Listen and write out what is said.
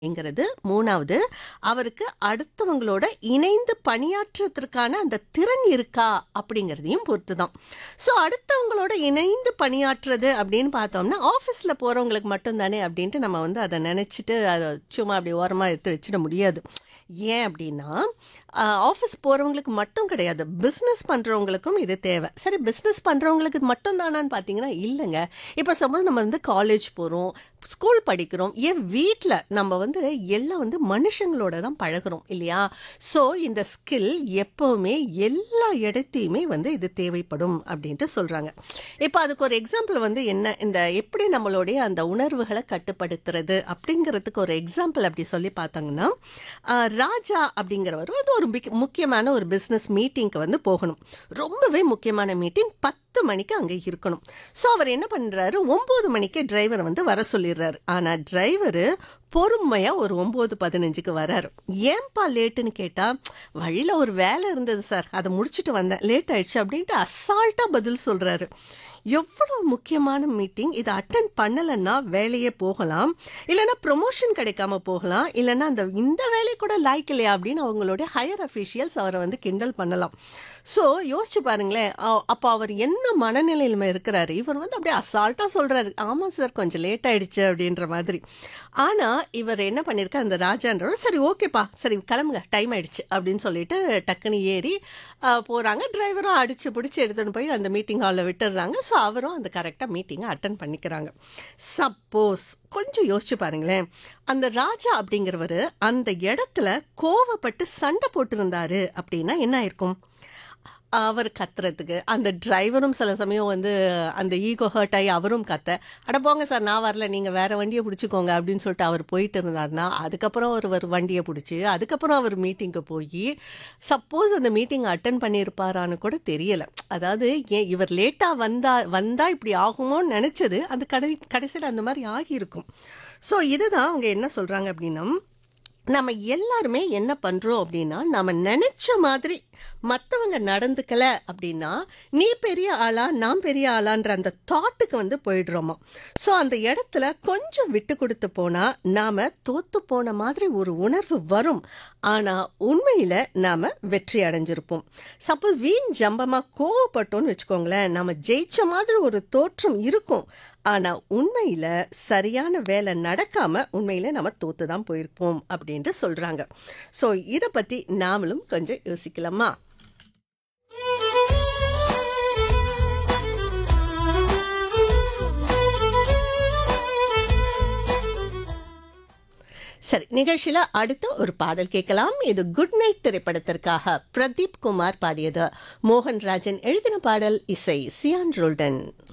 ங்கிறது மூணாவது அவருக்கு அடுத்தவங்களோட இணைந்து பணியாற்றுறதுக்கான அந்த திறன் இருக்கா அப்படிங்கிறதையும் பொறுத்து தான் ஸோ அடுத்தவங்களோட இணைந்து பணியாற்றுறது அப்படின்னு பார்த்தோம்னா ஆஃபீஸில் போகிறவங்களுக்கு மட்டும்தானே அப்படின்ட்டு நம்ம வந்து அதை நினச்சிட்டு அதை சும்மா அப்படி ஓரமாக எடுத்து வச்சிட முடியாது ஏன் அப்படின்னா ஆஃபீஸ் போகிறவங்களுக்கு மட்டும் கிடையாது பிஸ்னஸ் பண்ணுறவங்களுக்கும் இது தேவை சரி பிஸ்னஸ் பண்ணுறவங்களுக்கு மட்டும் தானான்னு பார்த்தீங்கன்னா இல்லைங்க இப்போ சப்போஸ் நம்ம வந்து காலேஜ் போகிறோம் ஸ்கூல் படிக்கிறோம் ஏன் வீட்டில் நம்ம வந்து எல்லாம் வந்து மனுஷங்களோட தான் பழகுறோம் இல்லையா ஸோ இந்த ஸ்கில் எப்போவுமே எல்லா இடத்தையுமே வந்து இது தேவைப்படும் அப்படின்ட்டு சொல்கிறாங்க இப்போ அதுக்கு ஒரு எக்ஸாம்பிள் வந்து என்ன இந்த எப்படி நம்மளுடைய அந்த உணர்வுகளை கட்டுப்படுத்துறது அப்படிங்கிறதுக்கு ஒரு எக்ஸாம்பிள் அப்படி சொல்லி பார்த்தாங்கன்னா ஆஹ், ராஜா அப்படிங்கிறவர் வந்து ஒரு பிக்- முக்கியமான ஒரு பிஸ்னஸ் மீட்டிங்க்கு வந்து போகணும் ரொம்பவே முக்கியமான மீட்டிங் பத்து மணிக்கு அங்கே இருக்கணும் ஸோ அவர் என்ன பண்ணுறாரு ஒம்பது மணிக்கு டிரைவர் வந்து வர சொல்லிடுறாரு ஆனால் டிரைவரு பொறுமையாக ஒரு ஒம்பது பதினஞ்சுக்கு வராரு ஏன்பா லேட்டுன்னு கேட்டால் வழியில் ஒரு வேலை இருந்தது சார் அதை முடிச்சுட்டு வந்தேன் லேட் ஆயிடுச்சு அப்படின்ட்டு அசால்ட்டாக பதில் சொல்கிறாரு எவ்வளோ முக்கியமான மீட்டிங் இதை அட்டன் பண்ணலைன்னா வேலையே போகலாம் இல்லைன்னா ப்ரொமோஷன் கிடைக்காம போகலாம் இல்லைன்னா அந்த இந்த வேலை கூட லாய்க்கு இல்லையா அப்படின்னு அவங்களுடைய ஹையர் அஃபீஷியல்ஸ் அவரை வந்து கிண்டல் பண்ணலாம் ஸோ யோசிச்சு பாருங்களேன் அ- அப்போ அவர் என்ன மனநிலையில் இருக்கிறாரு இவர் வந்து அப்படியே அசால்ட்டாக சொல்கிறாரு ஆமாம் சார் கொஞ்சம் லேட் ஆயிடுச்சு அப்படின்ற மாதிரி ஆனால் இவர் என்ன பண்ணியிருக்காரு அந்த ராஜான்றவர் சரி ஓகேப்பா சரி கிளம்புங்க டைம் ஆயிடுச்சு அப்படின்னு சொல்லிட்டு டக்குன்னு ஏறி போகிறாங்க டிரைவரும் அடிச்சு பிடிச்சி எடுத்துகிட்டு போய் அந்த மீட்டிங் ஹாலில் விட்டுடுறாங்க ஸோ அவரும் அந்த கரெக்டாக மீட்டிங்கை அட்டன் பண்ணிக்கிறாங்க சப்போஸ் கொஞ்சம் யோசிச்சு பாருங்களேன் அந்த ராஜா அப்படிங்கிறவர் அந்த இடத்துல கோவப்பட்டு சண்டை போட்டிருந்தாரு அப்படின்னா என்ன ஆயிருக்கும் அவர் கத்துறதுக்கு அந்த டிரைவரும் சில சமயம் வந்து அந்த ஈகோ ஹர்ட் ஆகி அவரும் கத்த அட போங்க சார் நான் வரல நீங்கள் வேற வண்டியை பிடிச்சிக்கோங்க அப்படின்னு சொல்லிட்டு அவர் போயிட்டு இருந்தாருன்னா அதுக்கப்புறம் அவர் ஒரு வண்டியை பிடிச்சி அதுக்கப்புறம் அவர் மீட்டிங்க்கு போய் சப்போஸ் அந்த மீட்டிங் அட்டன் பண்ணியிருப்பாரான்னு கூட தெரியல அதாவது ஏன் இவர் லேட்டாக வந்தா வந்தா இப்படி ஆகுமோன்னு நினச்சது அந்த கடை கடைசியில் அந்த மாதிரி ஆகியிருக்கும் ஸோ இதுதான் அவங்க என்ன சொல்கிறாங்க அப்படின்னா நம்ம எல்லாருமே என்ன பண்ணுறோம் அப்படின்னா நம்ம நினச்ச மாதிரி மற்றவங்க நடந்துக்கல அப்படின்னா நீ பெரிய ஆளா நான் பெரிய ஆளான்ற அந்த தாட்டுக்கு வந்து போயிடுறோமா ஸோ அந்த இடத்துல கொஞ்சம் விட்டு கொடுத்து போனால் நாம் தோத்து போன மாதிரி ஒரு உணர்வு வரும் ஆனால் உண்மையில் நாம் வெற்றி அடைஞ்சிருப்போம் சப்போஸ் வீண் ஜம்பமாக கோவப்பட்டோம்னு வச்சுக்கோங்களேன் நம்ம ஜெயிச்ச மாதிரி ஒரு தோற்றம் இருக்கும் ஆனால் உண்மையில் சரியான வேலை நடக்காமல் உண்மையில் நம்ம தோத்து தான் போயிருப்போம் அப்படின்ட்டு சொல்கிறாங்க ஸோ இதை பற்றி நாமளும் கொஞ்சம் யோசிக்கலாமா சரி நிகழ்ச்சியில் அடுத்து ஒரு பாடல் கேட்கலாம் இது குட் நைட் திரைப்படத்திற்காக பிரதீப் குமார் பாடியது மோகன்ராஜன் எழுதின பாடல் இசை சியான் ரோல்டன்